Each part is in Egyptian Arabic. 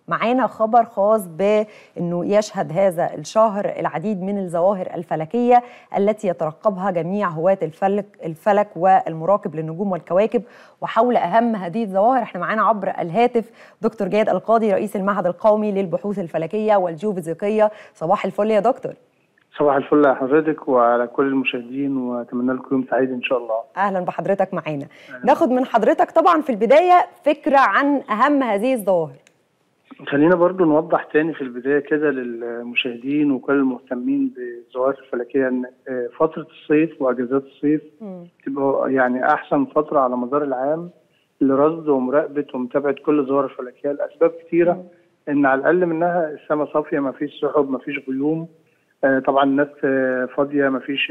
معانا خبر خاص بأنه يشهد هذا الشهر العديد من الظواهر الفلكية التي يترقبها جميع هواة الفلك, الفلك والمراقب للنجوم والكواكب وحول أهم هذه الظواهر احنا معانا عبر الهاتف دكتور جاد القاضي رئيس المعهد القومي للبحوث الفلكية والجيوفيزيقية صباح الفل يا دكتور صباح الفل على حضرتك وعلى كل المشاهدين واتمنى لكم يوم سعيد ان شاء الله اهلا بحضرتك معانا ناخد من حضرتك طبعا في البدايه فكره عن اهم هذه الظواهر خلينا برضو نوضح تاني في البدايه كده للمشاهدين وكل المهتمين بالظواهر الفلكيه ان فتره الصيف واجازات الصيف تبقى يعني احسن فتره على مدار العام لرصد ومراقبه ومتابعه كل الظواهر الفلكيه لاسباب كثيره ان على الاقل منها السماء صافيه ما فيش سحب ما فيش غيوم طبعا الناس فاضيه ما فيش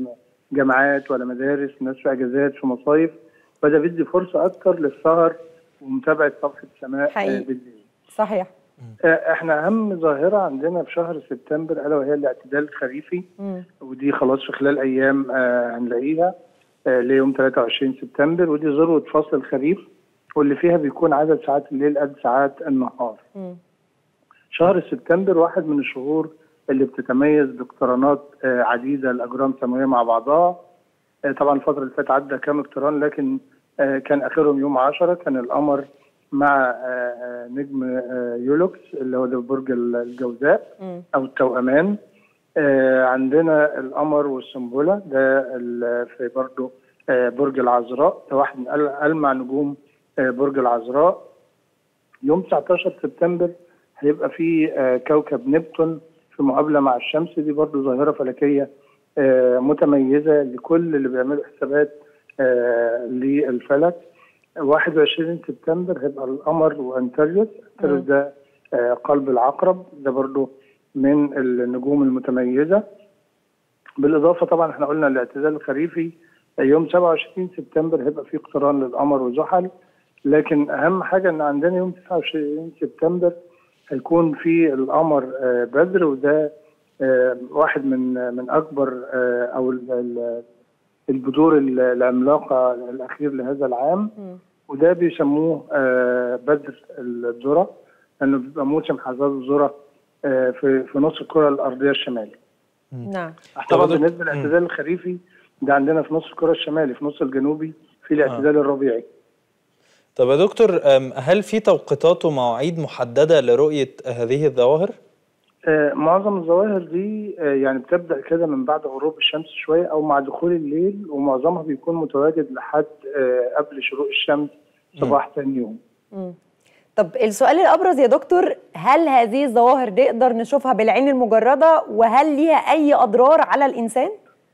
جامعات ولا مدارس الناس في اجازات في مصايف فده بيدي فرصه اكتر للسهر ومتابعه صفحه السماء حقيقي. بالليل صحيح احنا اهم ظاهره عندنا في شهر سبتمبر الا وهي الاعتدال الخريفي مم. ودي خلاص في خلال ايام آه هنلاقيها آه ليوم 23 سبتمبر ودي ذروه فصل الخريف واللي فيها بيكون عدد ساعات الليل قد ساعات النهار مم. شهر سبتمبر واحد من الشهور اللي بتتميز باقترانات آه، عديده لاجرام سماويه مع بعضها آه، طبعا الفتره اللي فاتت عدى كام اقتران لكن آه، كان اخرهم يوم 10 كان القمر مع آه، آه، نجم آه، يولوكس اللي هو ده برج الجوزاء مم. او التوأمان آه، عندنا القمر والسنبله ده ال- في برضه آه، برج العذراء ده واحد من أل- ألمع نجوم آه، برج العذراء يوم 19 سبتمبر هيبقى في آه، كوكب نبتون في مقابله مع الشمس دي برضه ظاهره فلكيه آه، متميزه لكل اللي بيعملوا حسابات آه، للفلك 21 سبتمبر هيبقى القمر وانتريوس انتريوس ده آه، قلب العقرب ده برضه من النجوم المتميزه بالاضافه طبعا احنا قلنا الاعتدال الخريفي يوم 27 سبتمبر هيبقى في اقتران للقمر وزحل لكن اهم حاجه ان عندنا يوم 29 سبتمبر هيكون في القمر آه، بدر وده آه، واحد من من اكبر آه، او ال- ال- البذور ال- العملاقه الاخير لهذا العام مم. وده بيسموه آه، بدر الذره لانه بيبقى موسم حصاد الذره آه، في في نص الكره الارضيه الشمالي نعم طبعا طب يا دكتور- بالنسبه للاعتدال الخريفي ده عندنا في نص الكره الشمالي في نص الجنوبي في الاعتدال الربيعي طب يا دكتور أم، هل في توقيتات ومواعيد محددة لرؤية هذه الظواهر؟ آه، معظم الظواهر دي آه، يعني بتبدا كده من بعد غروب الشمس شويه او مع دخول الليل ومعظمها بيكون متواجد لحد آه، قبل شروق الشمس صباح ثاني يوم مم. طب السؤال الابرز يا دكتور هل هذه الظواهر نقدر نشوفها بالعين المجرده وهل ليها اي اضرار على الانسان؟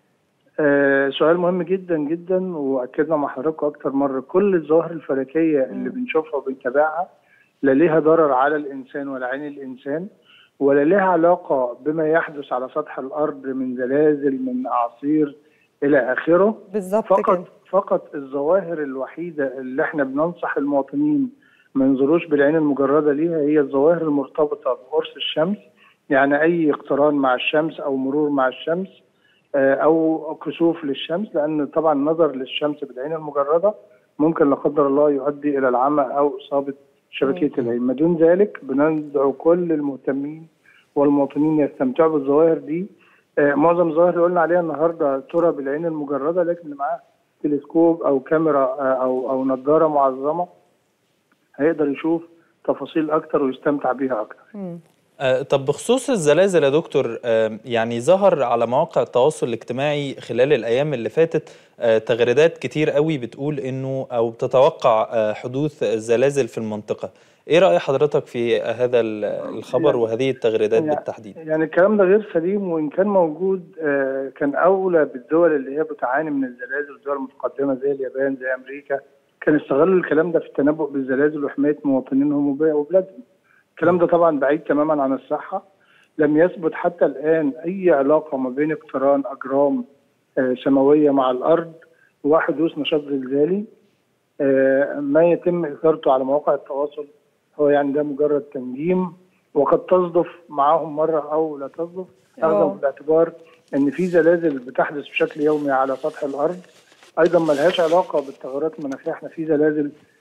آه، سؤال مهم جدا جدا واكدنا مع حضراتكم اكتر مره كل الظواهر الفلكيه اللي بنشوفها وبنتابعها لا ليها ضرر على الانسان ولا عين الانسان ولا لها علاقه بما يحدث على سطح الارض من زلازل من اعاصير الى اخره بالظبط كده فقط فقط الظواهر الوحيده اللي احنا بننصح المواطنين ما ينظروش بالعين المجرده ليها هي الظواهر المرتبطه بقرص الشمس يعني اي اقتران مع الشمس او مرور مع الشمس آه، او كسوف للشمس لان طبعا النظر للشمس بالعين المجرده ممكن لا قدر الله يؤدي الى العمى او اصابه شبكيه العين ما دون ذلك بندعو كل المهتمين والمواطنين يستمتعوا بالظواهر دي آه، معظم الظواهر اللي قلنا عليها النهارده ترى بالعين المجرده لكن اللي معاه تلسكوب او كاميرا آه، او او نظاره معظمه هيقدر يشوف تفاصيل اكتر ويستمتع بيها اكتر مم. آه، طب بخصوص الزلازل يا دكتور آم، يعني ظهر على مواقع التواصل الاجتماعي خلال الأيام اللي فاتت آه، تغريدات كتير قوي بتقول إنه أو بتتوقع آه، حدوث زلازل في المنطقة إيه رأي حضرتك في هذا ال- الخبر وهذه التغريدات يعني- بالتحديد؟ يعني الكلام ده غير سليم وان كان موجود آه، كان اولى بالدول اللي هي بتعاني من الزلازل الدول المتقدمه زي اليابان زي امريكا كان استغلوا الكلام ده في التنبؤ بالزلازل وحمايه مواطنينهم وب- وبلادهم. الكلام ده طبعا بعيد تماما عن الصحه لم يثبت حتى الان اي علاقه ما بين اقتران اجرام آه، سماويه مع الارض وحدوث نشاط زلزالي آه، ما يتم اثارته على مواقع التواصل هو يعني ده مجرد تنجيم وقد تصدف معاهم مره او لا تصدف أوه. اخذا في الاعتبار ان في زلازل بتحدث بشكل يومي على سطح الارض ايضا ما لهاش علاقه بالتغيرات المناخيه احنا في زلازل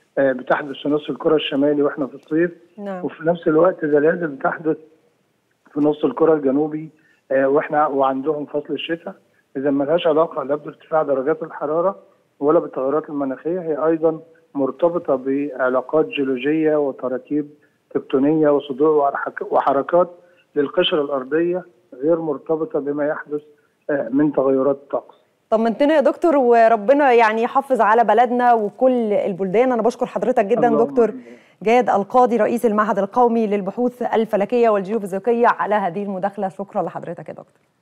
آه، بتحدث في نص الكره الشمالي واحنا في الصيف نعم وفي نفس الوقت زلازل بتحدث في نص الكره الجنوبي آه، واحنا وعندهم فصل الشتاء اذا ملهاش علاقه لا بارتفاع درجات الحراره ولا بالتغيرات المناخيه هي ايضا مرتبطه بعلاقات جيولوجيه وتراكيب تكتونيه وصدوع وحرك- وحركات للقشره الارضيه غير مرتبطه بما يحدث آه، من تغيرات الطقس طمنتنا يا دكتور وربنا يعني يحافظ على بلدنا وكل البلدان انا بشكر حضرتك جدا اللهم دكتور آمين. جاد القاضي رئيس المعهد القومي للبحوث الفلكيه والجيوفيزيقيه على هذه المداخله شكرا لحضرتك يا دكتور